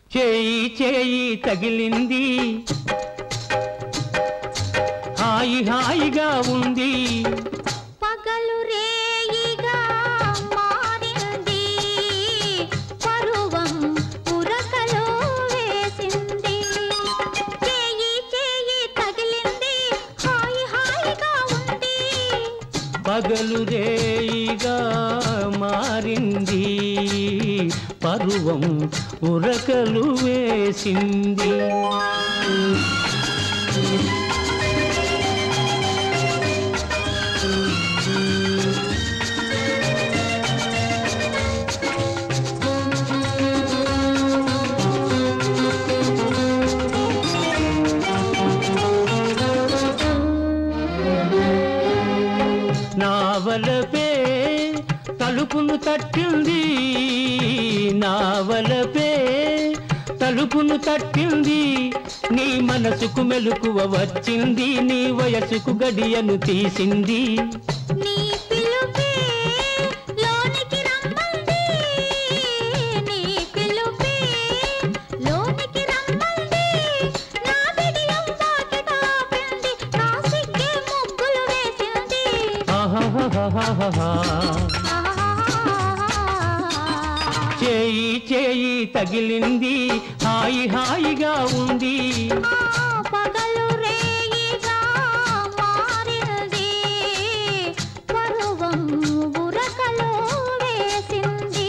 చేయి చేయి తగిలింది హాయి హాయిగా ఉంది పగలు రేయిగా మారింది పరువం ఉరకలో వేసింది చేయి చేయి తగిలింది హాయి హాయిగా ఉంది పగలు రేయిగా మారింది పరువం ఉరకలు వేసింది నావలపే తలుపును తట్టింది నావలపే తలుపును తట్టింది నీ మనసుకు మెలకువ వచ్చింది నీ వయసుకు గడియను తీసింది నీ పిలుపే లోనికి రమ్మంది నీ పిలుపే లోనికి రమ్మంది నా బిడియం తాకిట ఆపింది నా సిగ్గే ముగ్గులు వేసింది ఆహాహాహాహాహా. చేయి చేయి తగిలింది హాయి హాయిగా ఉంది ఆ పగలు రేయిగా మారింది పరువం బురకలో వేసింది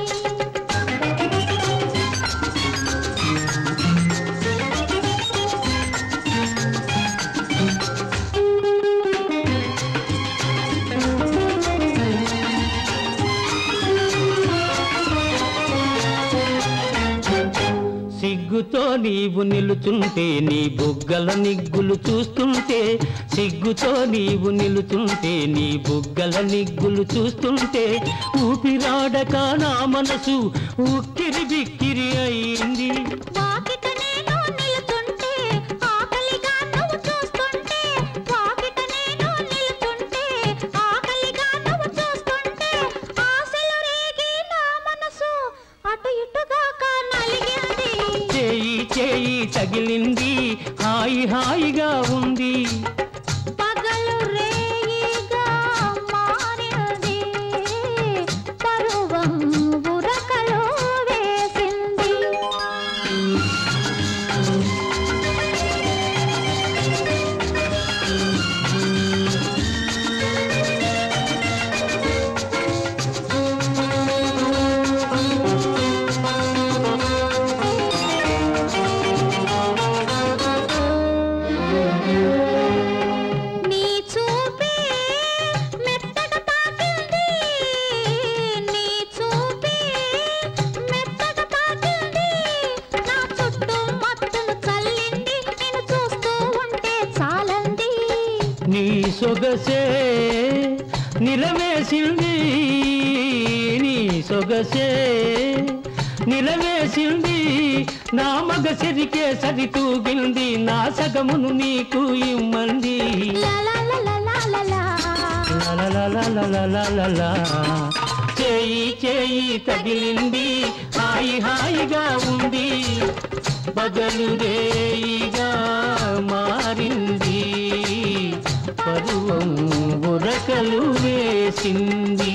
సిగ్గుతో నీవు నిలుచుంటే నీ బుగ్గల నిగ్గులు చూస్తుంటే సిగ్గుతో నీవు నిలుచుంటే నీ బుగ్గల నిగ్గులు చూస్తుంటే ఊపిరాడక నా మనసు ఉక్కిరి బిక్కిరి అయింది వాకిట నేను నిలుచుంటే ఆకలిగా నువ్వు చూస్తుంటే వాకిట నేను నిలుచుంటే ఆకలిగా నువ్వు చూస్తుంటే ఆశలు రేగి నా మనసు అటు ఇటుగా నలిగింది చేయి చేయి తగిలింది హాయి హాయిగా ఉంది పగలు రేయిగా మారింది పరువం బురకలో వేసింది నీ చూపే మెత్తగా తాకింది నీ చూపే మెత్తగా తాకింది నా చుట్టూ మత్తును చల్లింది నేను చూస్తూ ఉంటే చాలంది నీ సొగసే నిలవేసింది నీ సొగసే నిలవేసింది నా మగ సిరికే సరితూగింది నా సగమును నీకు ఇమ్మంది లలలలలలలా. లలలలలలలలా. చేయి చేయి తగిలింది హాయి హాయిగా ఉంది బగలు రేయిగా మారింది పరువం ఉరకలు వేసింది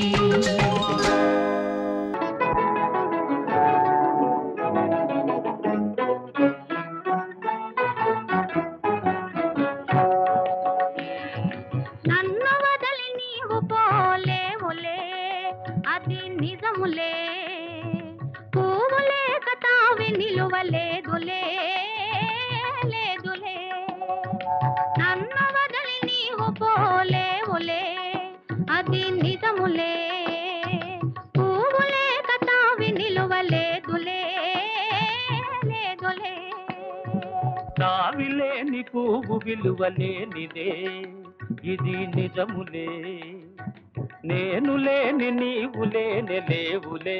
నన్ను వదలి నీవు పోలేవులే అది నిజములే పువ్వులే కతావి నిలువలేదులే లేదులే నన్ను వదలి నీవు పోలేవులే అది నిజములే పువ్వులే కతావి నిలువలేదులే లేదులే తావిలేని పువ్వు విలువలేనిదే ఇది నిజములే నేను లేని నీవు లేని లేవులే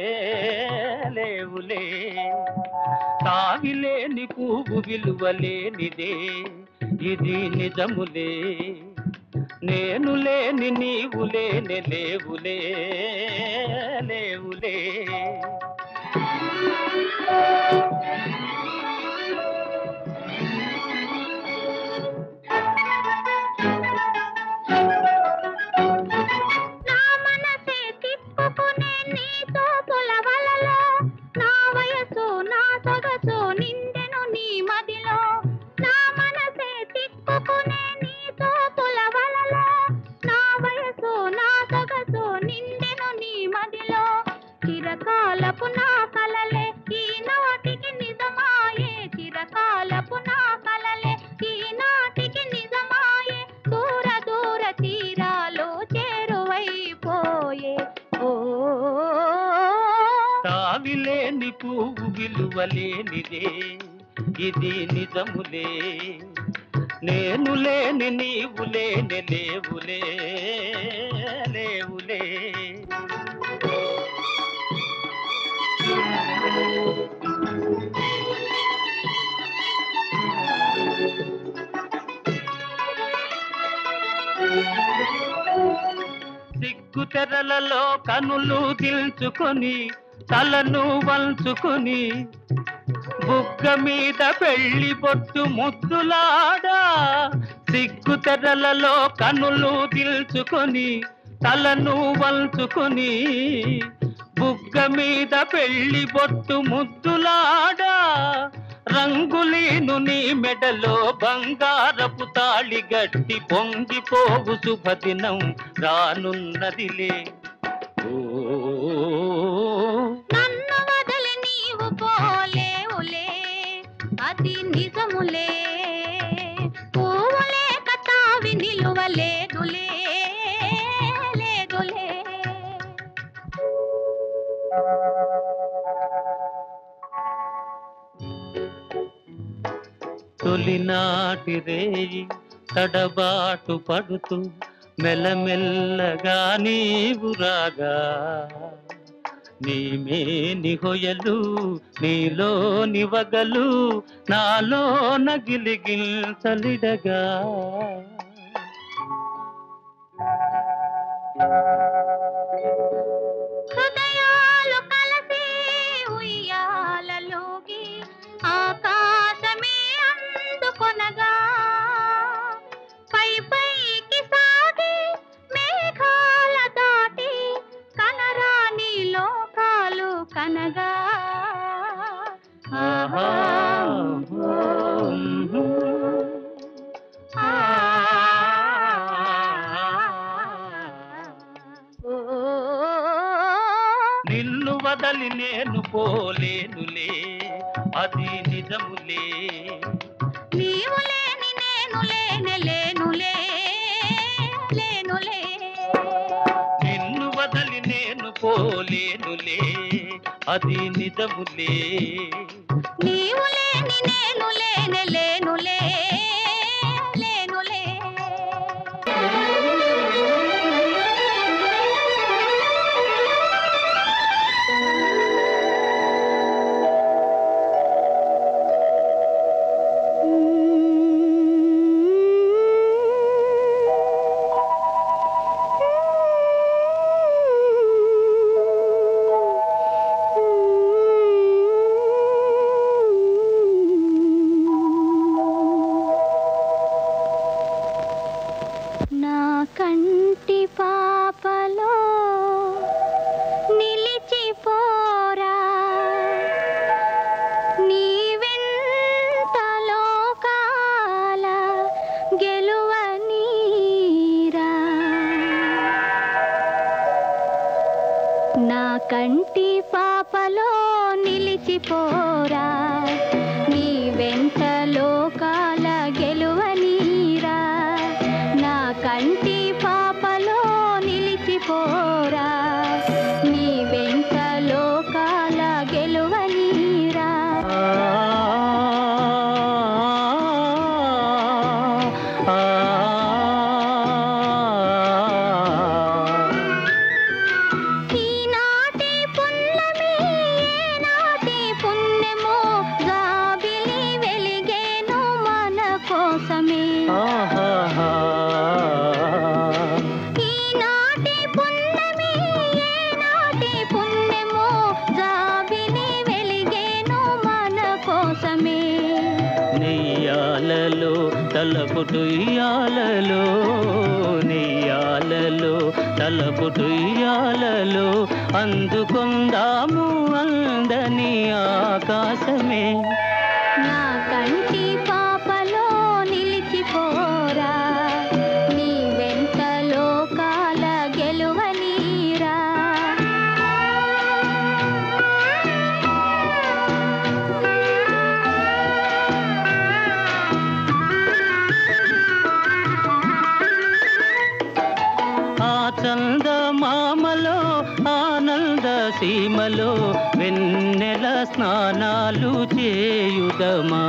లేవులే తావిలేని పువ్వు విలువలేనిదే ఇది నిజములే నేను లేని నీవు లేని లేవులే లేవులే నా మనసే తిప్పుకునే నీ తోపుల వలలో నా వయసు నా సొగసు నిండెను నీ మదిలో నా మనసే తిప్పుకునే నీ తోపుల వలలో నా వయసు నా సొగసు నిండెను నీ మదిలో చిరకాలపు నా కలలే ఈనాటికి నిజమాయే చిరకాలపు నా కలలే ఈనాటికి నిజమాయే దూర దూర తీరాలు చేరువైపోయే ఓ తావిలేని పువ్వు విలువలేనిదే ఇది నిజములే నేను లేని నీవు లేని లేవులే లేవులే సిగ్గు తెరలలో కనులు దిల్చుకొని తలను వంచుకొని బుగ్గ మీద పెళ్లి బొట్టు ముద్దులాడా సిగ్గు తెరలలో కనులు దిల్చుకొని తలను వంచుకొని బుగ్గ మీద పెళ్లి బొట్టు ముద్దులాడా రంగులీను నీ మెడలో బంగారపు తాళి గట్టి పొంగిపోవు శుభదినం రానున్నదిలే ఓ నన్ను వదిలి నీవు పోలేవులే అది నిజములే పువ్వులే కతావి నిలువలేదులే లేదులే తొలినాటి రేయి తడబాటు పడుతూ మెల్లమెల్లగా నీవు రాగా నీమేని హొయలు నీలో నివగలు నాలో నగిలిగిల్చలిడగా హృదయాలు కలిసి ఉయ్యాలలోకి ఆకాశమే అందుకొనగా పై పైకి సాగి మేఘాల దాటి కనరాని లోకాలు కనగా ఆహా నిన్ను వదలి నేను పోలేనులే అది నిజములే నీవు లేని నేను లేనే లేనులే లేనులే నిన్ను వదలి నేను పోలేనులే అది నిజములే నీవు లేని నేను లేనే లేనులే లేనులే నా కంటి పాపలో నిలిచిపోరా నీ వెంట లోకాల గెలువనీరా నా కంటి పాపలో నిలిచిపోరా నీ వెంట లోకాల గెలువనీరా నా కంటి పాపలో నిలిచిపోరా నీ వెంట లోకాల గెలువనీరా ఈనాటి పున్నమి ఏనాటి పుణ్యమో గాబిలి వెలిగేను తలపుటుయ్యాలలో నెయ్యాలలో తలపుటుయ్యాలలో అందుకుందాము అందని ఆకాశమే నా కంటి పాపలో నిలిచిపోరా నీ వెంట లోకాల గెలువనీరా ఆ చందమామలో ఆనంద సీమలో వెన్నెల స్నానాలు చేయుదమా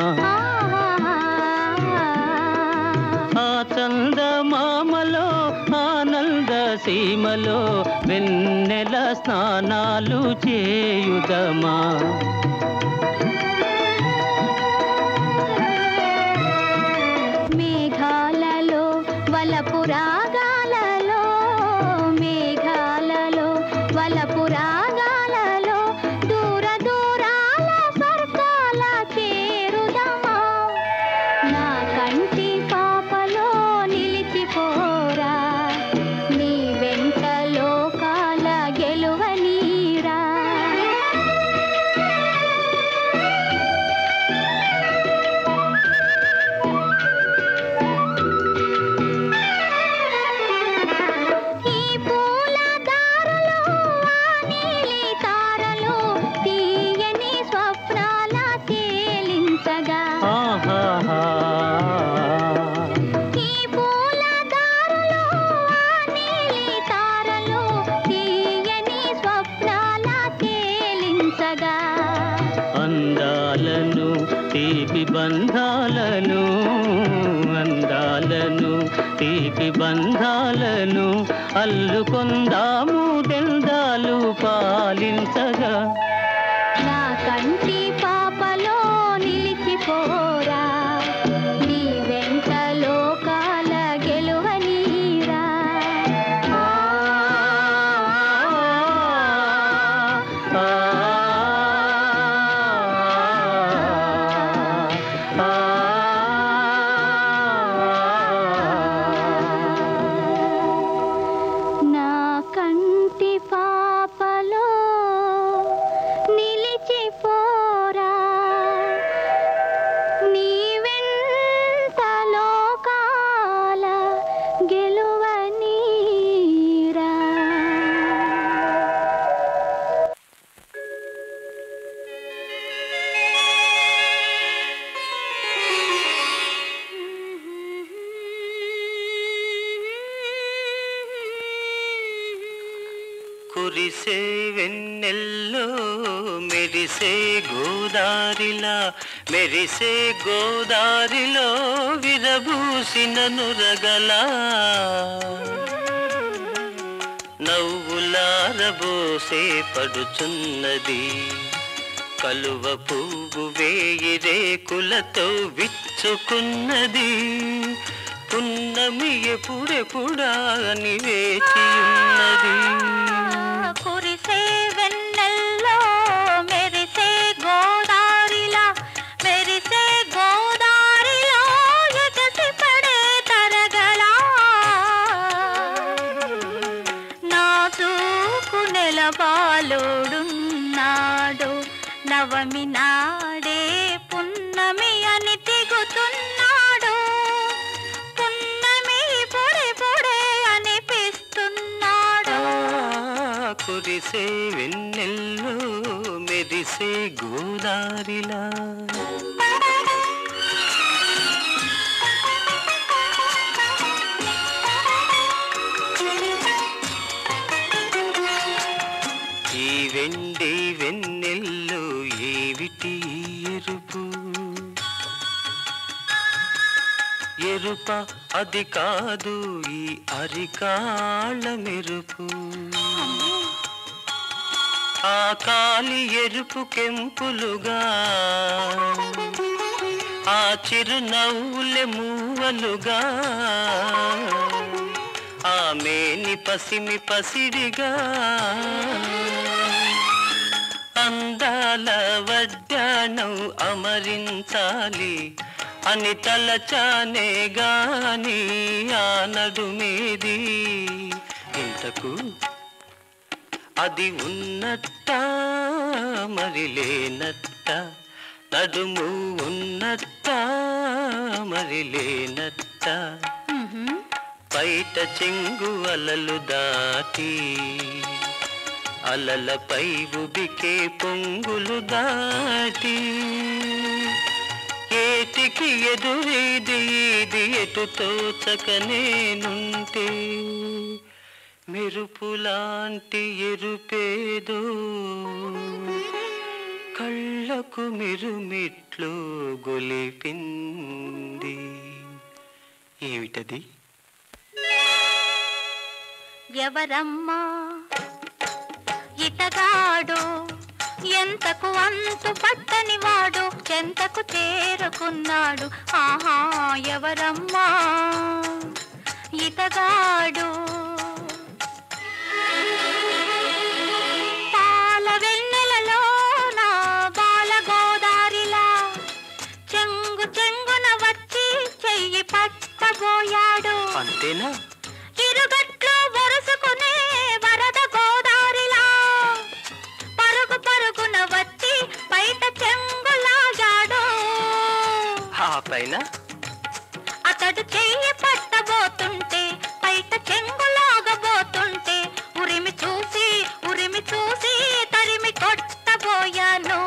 ఆ చందమామలో ఆనంద సీమలో వెన్నెల స్నానాలు చేయుదమా మేఘాలలో వలపు రాగాలలో మేఘాలలో వలపు రాగాలలో దూర దూరాల స్వర్గాల చేరుదమా నా కంటి పాపలో నిలిచిపోరా నీ వెంట లోకాల గెలువనీరా ఈ పూల దారలో ఆ నీలి తారలో తీయని స్వప్నాల తేలించగా ఆహాహా ఈ పూల దారలో ఆ నీలి తారలో తీయని స్వప్నాల తేలించగా అందాలను తీపి బంధాలను అందాలను తీపి బంధాలను అల్లుకొందాము దెందాలు పాలించగా నా కంటి పాపలో నిలిచిపోరా నీ వెంట లోకాల గెలువనీరా నా కంటి పాపలో నిలిచిపోరా నీ వెంట లోకాల గెలువనీరా కురిసే వెన్నెల్లో మెరిసే గోదారిలా మెరిసే గోదారిలో విరబూసిన నురగలా నవ్వులారబోసే పడుచున్నది కలువ పువ్వు వేయి రేకులతో విచ్చుకున్నది పున్నమి ఎప్పుడెప్పుడా అని వేచి ఉన్నది కురిసే వెన్నెల్లో మెరిసే గోదారిలా మెరిసే గోదారిలో ఎగసి పడే తరగలా నా చూకు నెలబాలోడున్నాడు నవమి నాడే పున్నమి అని తిగుతున్నాడు పున్నమి పొడి పొడే అనిపిస్తున్నాడు కురిసే వెన్నెల్లో మెరిసే గోదారిలా ఈ వెండి వెన్నెల్లో ఏవిటి ఎరుపు ఎరుప అది కాదు ఈ అరికాళ్ళ మెరుపు ఆ కాలి ఎరుపు కెంపులుగా ఆ చిరునవ్వులే మూవలుగా ఆ మేని పసిమి పసిడిగా అందాల వడ్డాణం అమరించాలి అని తలచానే గాని ఆ నడుమేది ఇంతకు అది ఉన్నట్ట మరి లేనట్ట నడుము ఉన్నట్ట మరి లేనట్ట ఉహుం. బయట చెంగు అలలు దాటి అలలపై ఉబికే పొంగులు దాటి ఏటికి ఎదురీది ఇది ఎటు తోచక నేనుంటే మెరుపులాంటి ఎరుపేదో కళ్ళకు మిరుమిట్లు గొలిపింది ఏమిటది ఎవరమ్మా ఇతగాడు ఎంతకు అంతు పట్టని వాడు చెంతకు చేరుకున్నాడు ఆహా ఎవరమ్మా ఇతగాడు పాల వెన్నెలలోన బాల గోదారిలా చెంగు చెంగున వచ్చి చెయ్యి పట్టబోయాడు అంతేనా ఇరుగట్లు వరుసుకునే వరద గోదారిలా పరుగు పరుగున వచ్చి బయట చెంగులాగాడు ఆ పైన అతడు చెయ్యి పట్టబోతుంటే బయట చెంగులాగబోతుంటే ఉరిమి చూసి ఉరిమి చూసి తరిమి కొట్టబోయాను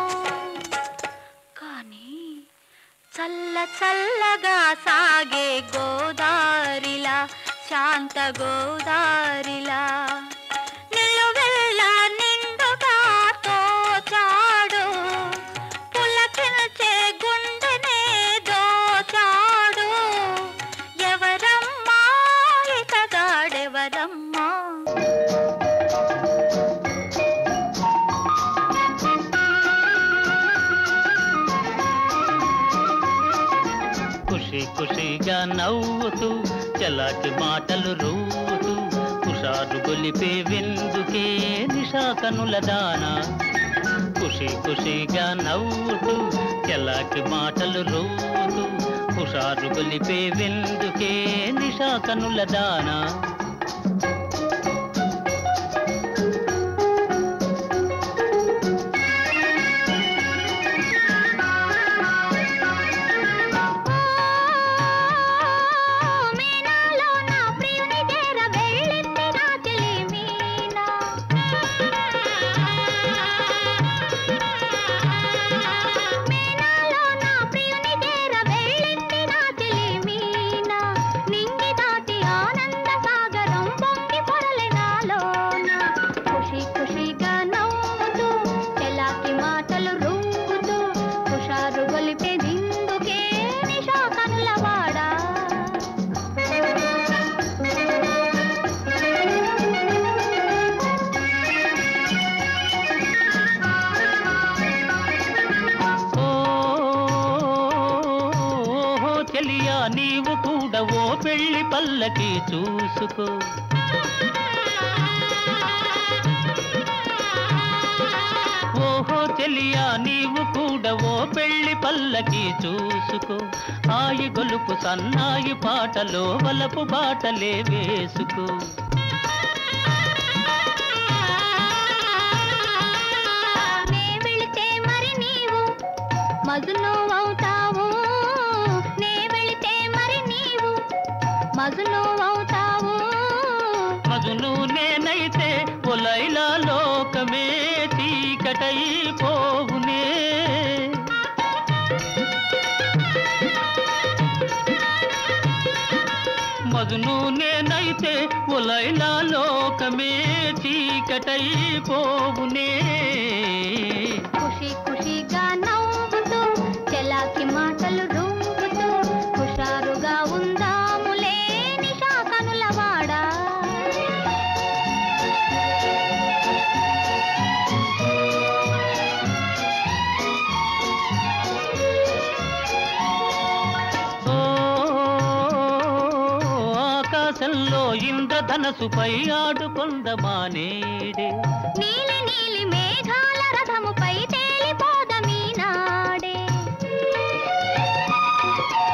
కానీ చల్ల చల్లగా సాగే గోదారిలా శాంత గోదారిలా నిలువెల్ల నిండుగా తోచాడు పులకిల్చే గుండెనే దోచాడు ఎవరమ్మా ఇతగాడెవరమ్మా ఖుషి ఖుషిగా నవ్వుతూ చలాకి మాటలు రూతూ కుషారు గొలిపే విందుకే నిషా కనుల దానా ఖుషి ఖుషిగా నవ్వుతూ చలాకి మాటలు రూతూ కుషారు గొలిపే విందుకే నిషా కనుల దానా మీనాలో నా ప్రియుని చేర వెళ్ళింది నా చెలి మీనా మీనాలో నా ప్రియుని చేర వెళ్ళింది నా చెలి మీనా నింగి దాటి ఆనంద సాగరం పొంగి పొరలి నాలోన ఖుషి ఖుషిగా నవ్వుతూ చెలాకి మాటలు రుంగుతూ హుషారు గొలిపే దిందుకే నిషా కనులవాడా ఓ ఓహో చెలియా నీవు కూడా ఓ పెళ్లి పల్లకి చూసుకో ఓహో చెలియా నీవు కూడా ఓ పెళ్లి పల్లకి చూసుకో ఆయి గొలుపు సన్నాయి పాటలో వలపు బాటలే వేసుకో నే వెళితే మరి నీవు మజును అవుతావు నే వెళితే మరి నీవు మజును అవుతావు మగును నేనైతే ఒలైలా లోకమే చీకటై పోవునే మగును నేనైతే ఒలైలా లోకమే చీకటై పోవునే ఖుషి ఖుషిగా నవ్వుతూ చెలాకి మాటలు రుంగుతూ హుషారుగా ఉందాములే నిషా కనులవాడా ఓ ఆకాశంలో ఇంద్రధనసుపై ఆడుకొందమానేడే నీలి నీలి మేఘాల రథముపై తేలిపోదమీనాడే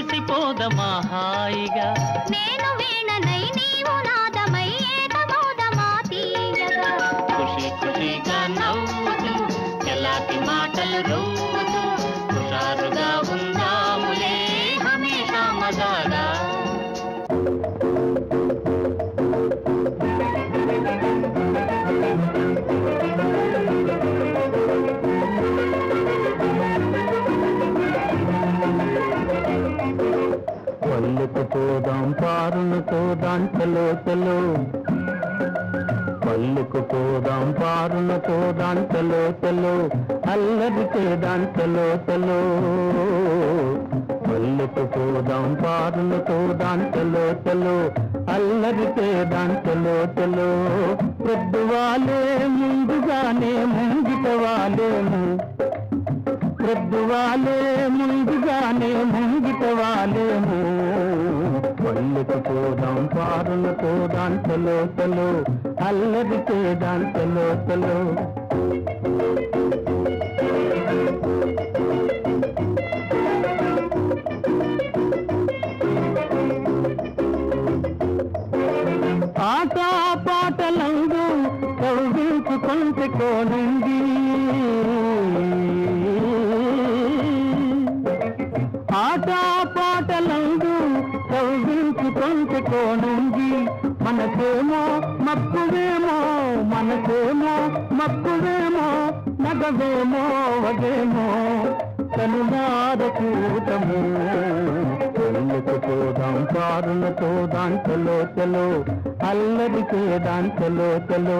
కలిసిపోదమా హాయిగా నేను వీణనై నీవు నాదమై ఏకమోదమా తీయగా ఖుషి ఖుషిగా నవ్వుతూ ఎలాంటి మాటలు నవ్వుతూ హుషారుగా ఉందాములే హమేషా మజాగా పల్లెకు పోదాం పారును పోదాం చలో చలో పల్లెకు పోదాం పారును పోదాం చలో చలో అల్లరి చేదాం చలో చలో పల్లెకు పోదాం పారును పోదాం చలో చలో అల్లరి చేదాం చలో చలో ప్రొద్దువాలే ముందుగానే ముంగిట వాలేము ప్రొద్దువాలే ముందుగానే ముంగిట వాలేము పల్లెకు పోదాం పారును పోదాం చలో చలో అల్లరి చేదాం చలో చలో ఆట పాటలందు కౌగించుకుంటే కోనుంది ఆట పాటలందు కౌగించుకుంటే కోనుంది మనసేమో మక్కువేమో మనసేమో మక్కువేమో నగవేమో వగేమో కనుమార కూటము పల్లెకు పోదాం పారున పోదాం చలో చలో అల్లరి చేదాం చలో చలో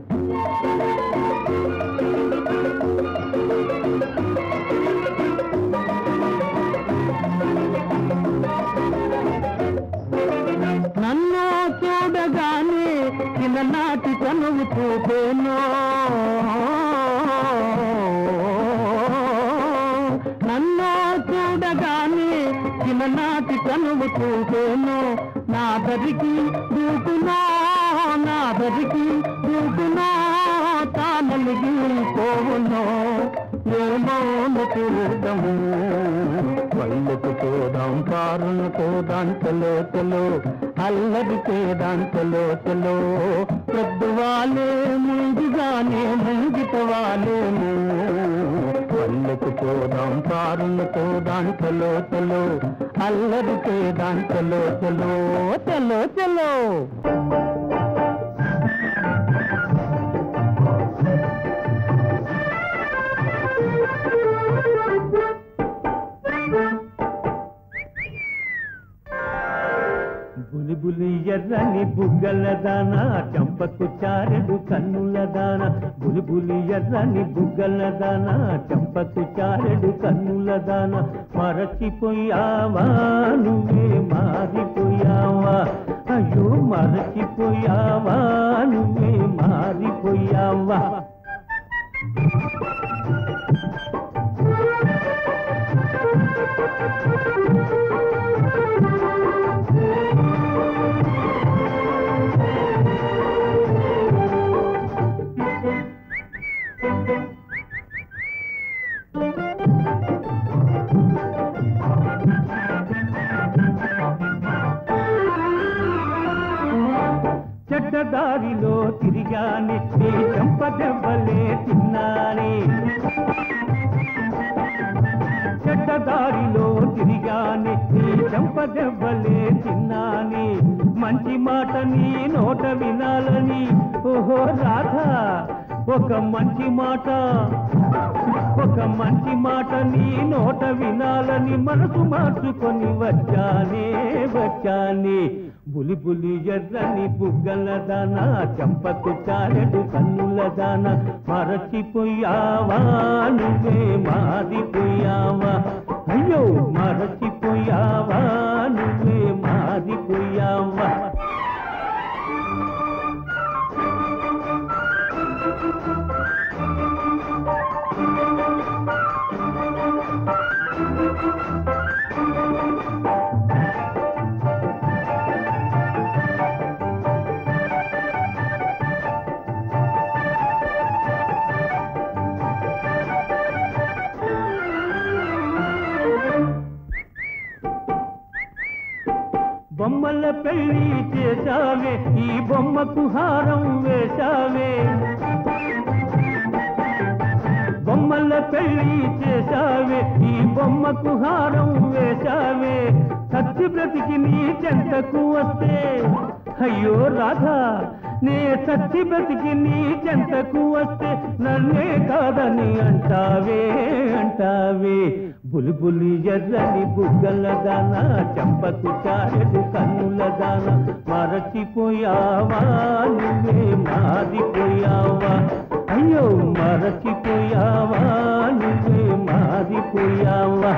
నన్ను చూడగానే చిన్ననాటి కనువు చూపేనో నన్ను చూడగానే చిన్ననాటి కనువు చూపేనో నా దరికి దూకునో నా దరికి దూకునో తానలిగి పోవునో ఏమోను చూడము పల్లెకు పోదాం పారును పోదాం చలో చలో అల్లరి చేదాం చలో చలో ప్రొద్దువాలే ముందుగానే ముంగిట వాలేము పల్లెకు పోదాం పారును పోదాం చలో చలో అల్లరి చేదాం చలో చలో చలో చలో బులి బులి ఎర్రని బుగ్గల దాన చంపకు చారెడు కన్నుల దాన బులి బులి ఎర్రని బుగ్గల దాన చంపకు చారెడు కన్నుల దాన మరచిపోయావా నువ్వే మారిపోయావా అయ్యో మరచిపోయావా నువ్వే మారిపోయావా చెడ్డదారిలో తిరిగాని నీ చంపదెవ్వలే తిన్నానే చెడ్డదారిలో తిరిగాని నీ చంపదెవ్వలే తిన్నాని మంచి మాట నీ నోట వినాలని ఓహో రాధా ఒక మంచి మాట ఒక మంచి మాట నీ నోట వినాలని మనసు మార్చుకొని వచ్చానే వచ్చానే బులి బులి ఎర్రని బుగ్గల దాన చంపకు చారెడు కన్నుల దాన మరచిపోయావా నువ్వే మారిపోయావా అయ్యో మరచిపోయావా నువ్వే మారిపోయావా పెళ్లి చేశావే ఈ బొమ్మకు హారం వేశావే బొమ్మల పెళ్లి చేశావే ఈ బొమ్మకు హారం వేశావే సత్య బ్రతికి నీ చెంతకు వస్తే అయ్యో రాధా నే సత్య బ్రతికి నీ చెంతకు వస్తే నన్నే కాదని అంటావే అంటావే బులిబులి ఎర్రని బుగ్గల దాన చంపకు చారెడు కన్నుల దాన మరచిపోయావా నువ్వే మారిపోయావా అయ్యో మరచిపోయావా నువ్వే మారిపోయావా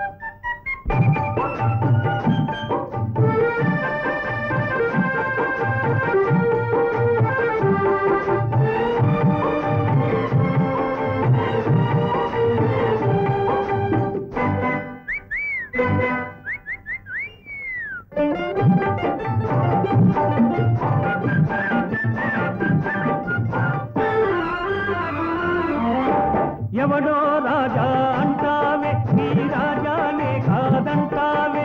ఎవడో రాజా అంటావే నీ రాజానే కాదంటావే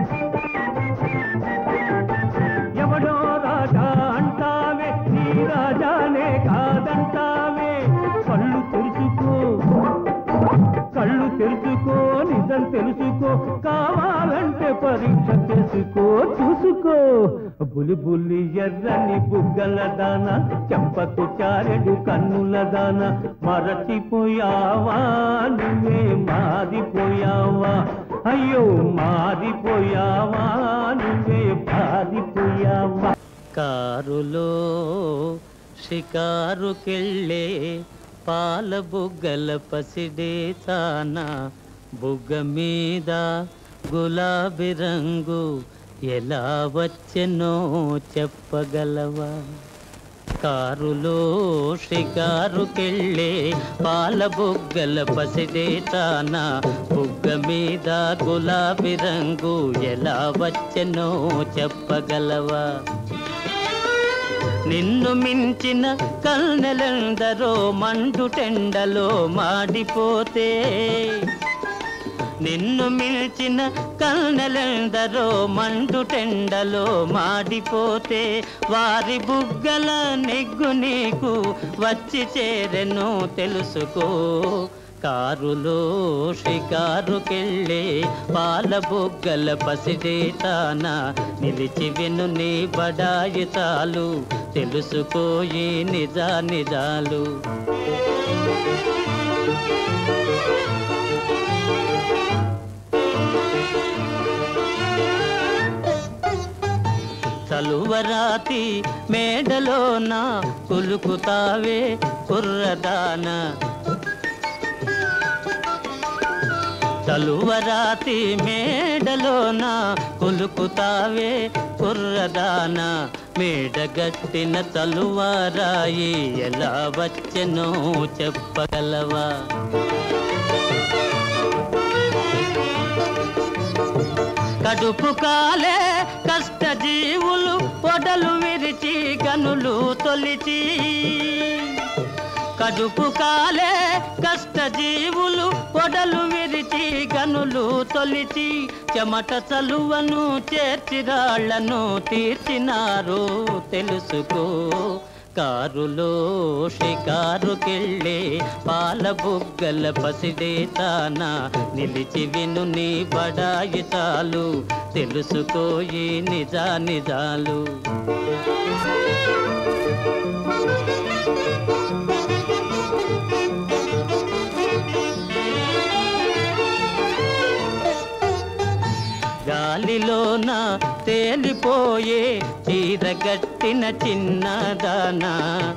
ఎవడో రాజా అంటావే నీ రాజానే కాదంటావే కళ్ళు తెరుచుకో కళ్ళు తెరుచుకో నిజం తెలుసుకో కావాలంటే పరీక్ష చేసుకో చూసుకో బులి బుల్లి ఎర్రని బుగ్గల దాన చెంపకు చారెడు కన్నుల దాన మరచిపోయావా నువ్వే మారిపోయావా అయ్యో మారిపోయావా నువ్వే మారిపోయావా కారులో షికారుకెళ్ళే పాల బుగ్గల పసిడే తాన బుగ్గ మీద గులాబీ రంగు ఎలా వచ్చెనో చెప్పగలవా కారులో షికారుకెళ్ళే పాల బుగ్గల పసిడే తాన బుగ్గ మీద గులాబీ రంగు ఎలా వచ్చెనో చెప్పగలవా నిన్ను మించిన కల్నెలందరో మండుటెండలో మాడిపోతే నిన్ను మిల్చిన కల్నెలందరో మండుటెండలో మాడిపోతే వారి బుగ్గల నెగ్గు నీకు వచ్చి చేరెను తెలుసుకో కారులో షికారుకెళ్ళే పాల బుగ్గల పసిడే తాన నిలిచి విను నీ బడాయి చాలు తెలుసుకోయి నిజా నిజాలు చలువరాతి మేడలోన కులుకుతావే కుర్రదాన చలువరాతి మేడలోన కులుకుతావే కుర్రదాన మేడగట్టిన చలువారాయి ఎలా వచ్చెనో చెప్పగలవా కడుపు కాలే కష్ట జీవులు పొడలు విరిచి కనులు తొలిచి కడుపు కాలే కష్ట జీవులు పొడలు విరిచి గనులు తొలిచి చెమట చలువను చేర్చి రాళ్లను తీర్చినారు తెలుసుకో కారులో షికారుకెళ్ళే పాల బుగ్గల పసిడే తాన నిలిచి విను నీ బడాయి చాలు తెలుసుకోయి నిజా నిజాలు గాలిలోన తేలిపోయే చీరగట్టిన చిన్నదానా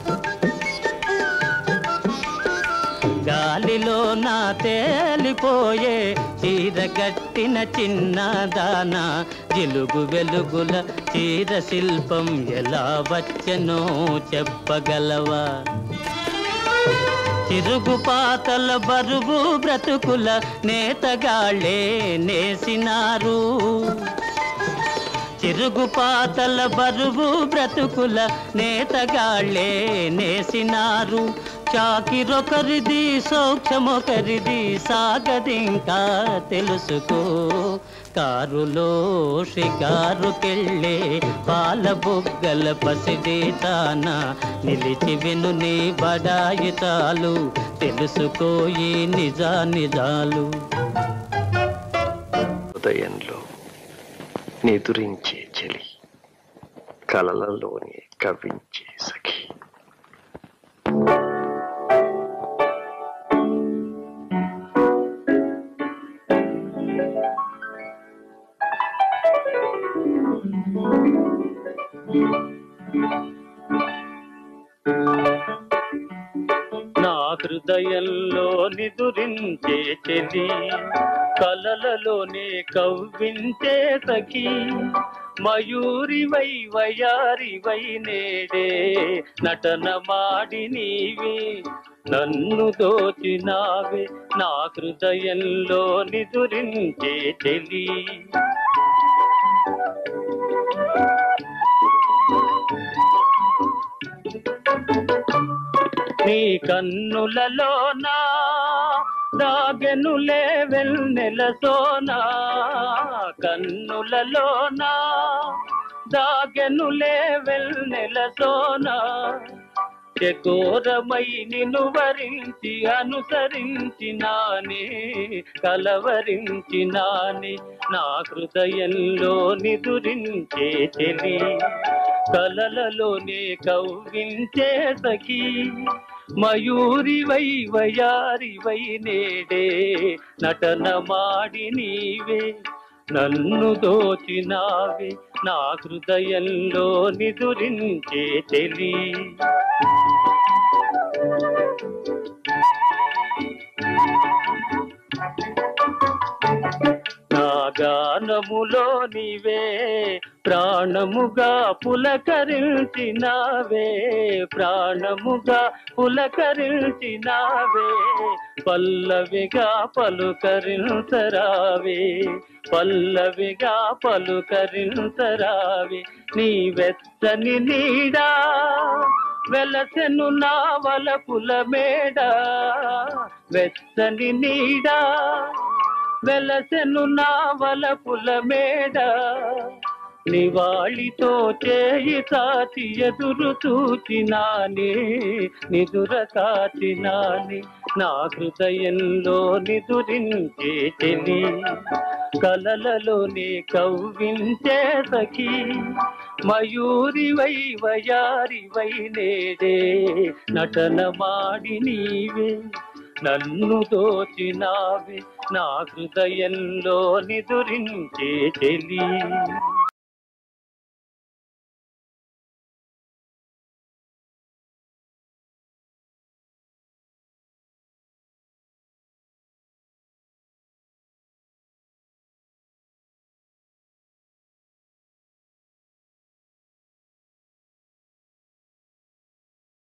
గాలిలోన తేలిపోయే చీరగట్టిన చిన్నదాన జిలుగు వెలుగుల చీర శిల్పం ఎలా వచ్చనో చెప్పగలవా తిరుగు పాతల బరువు బ్రతుకుల నేతగాళ్ళే నేసినారు చిరుగు పాతల బరువు బ్రతుకుల నేతగాళ్ళే నేసినారు చాకిరొకరిది సౌఖ్యమొకరిది సాగదింకా తెలుసుకో కారులో షికారుకెళ్ళే పాల బుగ్గల పసిడి తాన నిలిచి విను నీ బడాయి చాలు తెలుసుకోయి నిజా నిజాలు హృదయంలో నిదురించే చెలి కలలలోనే కవ్వించే సఖి నా హృదయంలో నిదురించే చెలి కలలలోనే కవ్వించే సఖి మయూరివై వయారివై నేడే నటన మాడి నీవే నన్ను దోచినావే నా హృదయంలో నిదురించే చెలి నీ కన్నులలోనా దాగెనులే వెన్నెల సోనా కన్నులలోనా దాగెనులే వెన్నెల సోనా చకోరమై నిన్ను వరించి అనుసరించినానే కలవరించినానే నా హృదయంలో నిదురించే చెలి కలలలోనే కవ్వించే సఖీ మయూరి వై వయారి వై నేడే నటన మాడి నీవే నన్ను దోచినావే నా హృదయంలో నిదురించే తెలి నా గానములో నీవే ప్రాణముగా పులకరించినావే ప్రాణముగా పులకరించినావే పల్లవిగా పలుకరించరావే పల్లవిగా పలుకరించరావే నీ వెచ్చని నీడా వెలసెను నా వలపుల మేడ వెచ్చని నీడా వెలసెను నా వలపుల మేడ నివాళితో చేయి సాచి ఎదురు చూచినానే నిదుర కాచినాని నా హృదయంలో నిదురించే చెలి కలలలోనే కవ్వించే సఖీ మయూరి వై వయారి వై నేడే నటన మాడి నీవే నన్ను దోచినావే నా హృదయంలో నిదురించే చెలి